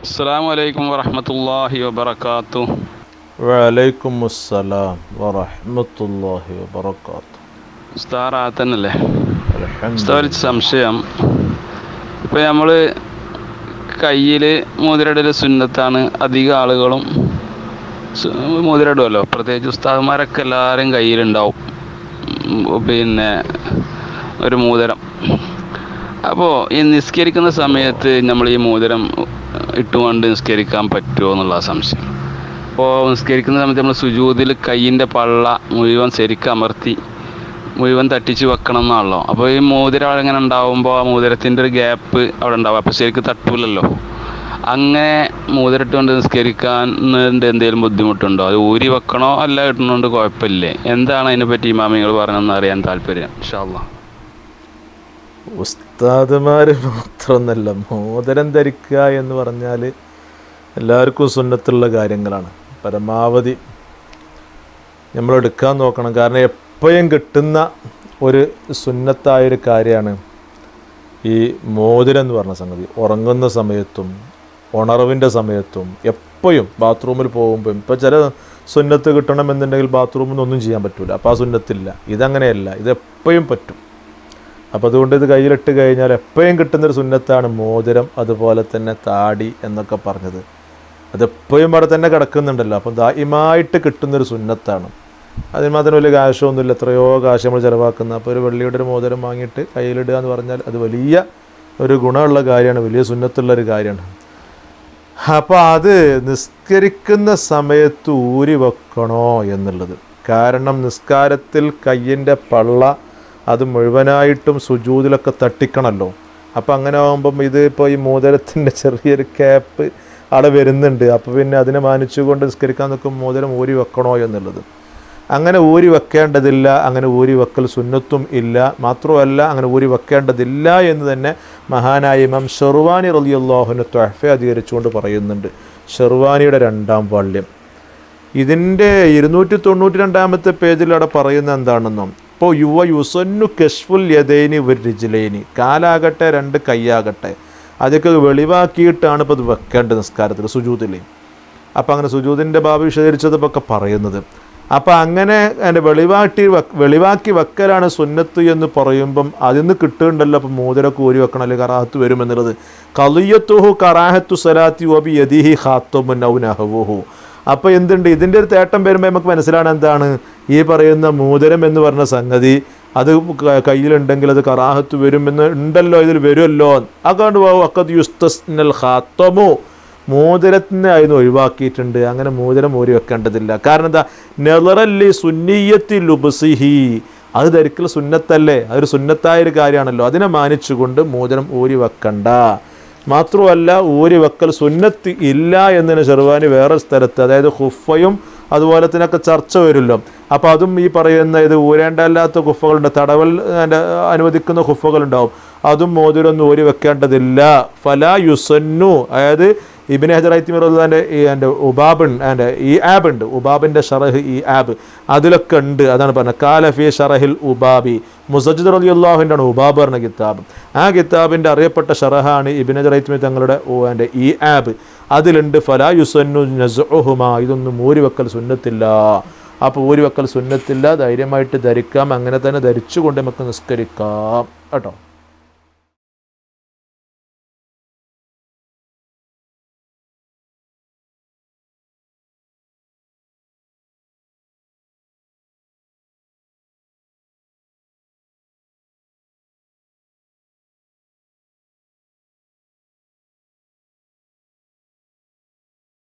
അസ്സാം വലൈക്കും വറഹമത്തല്ലാഹി വബർക്കാത്തു വലൈക്കും അസ്സലാം വറഹ്മത്തുള്ളാഹി വബറകാത്തു ഉസ്താറാത്തന്നല്ലേ അൽഹംദുലില്ലാ. ഉസ്താ ഒരു സംശയം ഇപ്പോൾ നമ്മൾ കയ്യിൽ മോതിരടൽ സുന്നത്താണ് അധിക ആളുകളും സു- മോതിരടുമല്ലോ പ്രത്യേകിച്ച് ഉസ്താദന്മാരൊക്കെ എല്ലാവരും കയ്യിലുണ്ടാവും ഉം, പിന്നെ ഒരു മോതിരം അപ്പോൾ ഈ നിസ്കരിക്കുന്ന സമയത്ത് നമ്മൾ ഈ മോതിരം ഇട്ടുകൊണ്ട് നിസ്കരിക്കാൻ പറ്റുമോ എന്നുള്ള സംശയം അപ്പോൾ നിസ്കരിക്കുന്ന സമയത്ത് നമ്മൾ സുജൂതിൽ കയ്യിൻ്റെ പള്ള മുഴുവൻ ശരിക്കും അമർത്തി മുഴുവൻ തട്ടിച്ച് വെക്കണം എന്നാണല്ലോ അപ്പോൾ ഈ മോതിരം അവിടെ ഇങ്ങനെ ഉണ്ടാവുമ്പോൾ ആ മോതിരത്തിൻ്റെ ഒരു ഗ്യാപ്പ് അവിടെ ഉണ്ടാവും അപ്പോൾ ശരിക്കും തട്ടൂലല്ലോ അങ്ങനെ മോതിരട്ടുകൊണ്ട് നിസ്കരിക്കാൻ എന്തെങ്കിലും ബുദ്ധിമുട്ടുണ്ടോ അത് ഊരി വെക്കണോ അല്ല ഇടുന്നതുകൊണ്ട് കുഴപ്പമില്ലേ എന്താണ് അതിനെപ്പറ്റി ഇമാമിങ്ങൾ പറഞ്ഞതെന്ന് അറിയാൻ താല്പര്യം ഇൻഷാല്ലാ ഉസ്താദുമാർ മാത്രമൊന്നല്ല മോതിരം ധരിക്കുക എന്ന് പറഞ്ഞാൽ എല്ലാവർക്കും സുന്നത്തുള്ള കാര്യങ്ങളാണ് പരമാവധി നമ്മൾ എടുക്കാൻ നോക്കണം കാരണം എപ്പോഴും കിട്ടുന്ന ഒരു സുന്നത്തായൊരു കാര്യമാണ് ഈ മോതിരം എന്ന് പറഞ്ഞ സംഗതി ഉറങ്ങുന്ന സമയത്തും ഉണർവിൻ്റെ സമയത്തും എപ്പോഴും ബാത്റൂമിൽ പോകുമ്പോൾ ഇപ്പോൾ ചില സുന്നത്ത് കിട്ടണമെന്നുണ്ടെങ്കിൽ ബാത്റൂമിൽ നിന്ന് ഒന്നും ചെയ്യാൻ പറ്റില്ല അപ്പോൾ ആ സുന്നത്തില്ല ഇതങ്ങനെയല്ല ഇത് എപ്പോഴും പറ്റും അപ്പോൾ അതുകൊണ്ട് ഇത് കയ്യിലിട്ട് കഴിഞ്ഞാൽ എപ്പോഴും കിട്ടുന്നൊരു സുന്നത്താണ് മോതിരം അതുപോലെ തന്നെ താടി എന്നൊക്കെ പറഞ്ഞത് അതെപ്പോഴും അവിടെ തന്നെ കിടക്കുന്നുണ്ടല്ലോ അപ്പം ദായിമായിട്ട് കിട്ടുന്നൊരു സുന്നത്താണ് അതിന് മാത്രം വലിയ കാശമൊന്നുമില്ല എത്രയോ കാശ് നമ്മൾ ചിലവാക്കുന്ന അപ്പോൾ ഒരു വെള്ളിയുടെ ഒരു മോതിരം വാങ്ങിയിട്ട് കയ്യിലിടുക എന്ന് പറഞ്ഞാൽ അത് വലിയ ഒരു ഗുണമുള്ള കാര്യമാണ് വലിയ സുന്നത്തുള്ള ഒരു കാര്യമാണ് അപ്പോൾ അത് നിസ്കരിക്കുന്ന സമയത്ത് ഊരി വെക്കണോ എന്നുള്ളത് കാരണം നിസ്കാരത്തിൽ കയ്യിൻ്റെ പള്ള അത് മുഴുവനായിട്ടും സുജൂതിലൊക്കെ തട്ടിക്കണമല്ലോ അപ്പോൾ അങ്ങനെ ആകുമ്പം ഇത് ഇപ്പോൾ ഈ മോതിരത്തിൻ്റെ ചെറിയൊരു ക്യാപ്പ് അവിടെ വരുന്നുണ്ട് അപ്പോൾ പിന്നെ അതിനെ മാനിച്ചുകൊണ്ട് നിസ്കരിക്കാൻ നിൽക്കും മോതിരം ഊരി വെക്കണോ എന്നുള്ളത് അങ്ങനെ ഊരി വെക്കേണ്ടതില്ല അങ്ങനെ ഊരി വെക്കൽ സുന്നത്തും ഇല്ല മാത്രമല്ല അങ്ങനെ ഊരി വെക്കേണ്ടതില്ല എന്ന് തന്നെ മഹാനായ ഇമാം ഷെർവാനി റലിയുള്ളാഹുവിന് ത്വഹഫ അധികരിച്ചുകൊണ്ട് പറയുന്നുണ്ട് ഷെർവാനിയുടെ രണ്ടാം വാള്യം ഇതിൻ്റെ ഇരുന്നൂറ്റി തൊണ്ണൂറ്റി രണ്ടാമത്തെ പേജിൽ അവിടെ പറയുന്ന എന്താണെന്നോ ഇപ്പോൾ യുവ യുസന്നു കഷ്ഫുൽ യദൈനി രിജിലൈനി കാലാകട്ടെ രണ്ട് കൈയാകട്ടെ അതൊക്കെ വെളിവാക്കിയിട്ടാണ് ഇപ്പോൾ ഇത് വെക്കേണ്ടത് നിസ്കാരത്തിൽ സുജൂതിൽ അപ്പോൾ അങ്ങനെ സുജൂതിൻ്റെ ബാബ് വിശദീകരിച്ചതൊക്കെ പറയുന്നത് അപ്പോൾ അങ്ങനെ എൻ്റെ വെളിവാട്ടി വെ- വെളിവാക്കി വെക്കലാണ് സുന്നത്ത് എന്ന് പറയുമ്പം അതിൽ നിന്ന് കിട്ടുന്നുണ്ടല്ലോ അപ്പം മോതിരൊക്കെ ഊരി വെക്കണം അല്ലെങ്കിൽ കറാഹത്ത് വരുമെന്നുള്ളത് കളിയത്തുഹു കറാഹത്തു സലാത്തി ഒബി യദിഹി ഖാത്തുമുൻ ഔ നഹവുഹു അപ്പോൾ എന്തുണ്ട് ഇതിൻ്റെ ഒരു തേട്ടം വരുമ്പോൾ നമുക്ക് മനസ്സിലാണ് എന്താണ് ഈ പറയുന്ന മോതിരം എന്ന് പറഞ്ഞ സംഗതി അത് ക- കയ്യിലുണ്ടെങ്കിൽ അത് കറാഹത്ത് വരുമെന്ന് ഉണ്ടല്ലോ ഇതിൽ വരുമല്ലോ അതുകൊണ്ട് വക്കത്ത് യുസ്തസ്നൽ ഖാത്തമു മോതിരത്തിനെ അതിന് ഒഴിവാക്കിയിട്ടുണ്ട് അങ്ങനെ മോതിരം ഊരി വെക്കേണ്ടതില്ല കാരണം എന്താ നെളറല്ലി സുന്നിയത്തി ലുബസിഹി അത് ധരിക്കൽ സുന്നത്തല്ലേ അതൊരു സുന്നത്തായ ഒരു കാര്യമാണല്ലോ അതിനെ മാനിച്ചുകൊണ്ട് മോതിരം ഊരി വെക്കണ്ട മാത്രമല്ല ഊരി വെക്കൽ സുന്നത്ത് ഇല്ല എന്നതിന് ചെറുവാനി വേറെ സ്ഥലത്ത് അതായത് ഹുഫയും അതുപോലെ തന്നെയൊക്കെ ചർച്ച വരുമല്ലോ അപ്പോൾ അതും ഈ പറയുന്ന ഇത് ഊരേണ്ടല്ലാത്ത കുഫകളുണ്ട് തടവൽ അതിൻ്റെ അനുവദിക്കുന്ന കുഫകളുണ്ടാവും അതും മോതിരൊന്നും ഊരി വെക്കേണ്ടതില്ല ഫലാ യുസന്നു അതായത് ഇബിൻ ഹജറൈത്തിമിറുദ്ദാൻ്റെ ഈ എൻ്റെ ഉബാബ് എൻ്റെ ഈ ആബ് ഉണ്ട് ഉബാബിൻ്റെ ഷറഹ് ഈ ആബ് അതിലൊക്കെ ഉണ്ട് അതാണ് പറഞ്ഞത് കാലഫി ഷറഹിൽ ഉബാബി മുസജിദ് അലി അള്ളാഹുവിൻ്റെ ആണ് ഉബാബ് പറഞ്ഞ കിതാബ് ആ കിതാബിൻ്റെ അറിയപ്പെട്ട ഷറഹാണ് ഇബിൻ ഹജറൈത്തിമി തങ്ങളുടെ ഓ, എൻ്റെ ഈ ആബ് അതിലുണ്ട് ഫലാ യുസന്നു നസുഹുമ ഇതൊന്നും ഊരിവെക്കൽ സുന്നത്തില്ല അപ്പോൾ ഊരിവെക്കൽ സുന്നത്തില്ല ധൈര്യമായിട്ട് ധരിക്കാം അങ്ങനെ തന്നെ ധരിച്ചുകൊണ്ട് നമുക്ക് നിസ്കരിക്കാം കേട്ടോ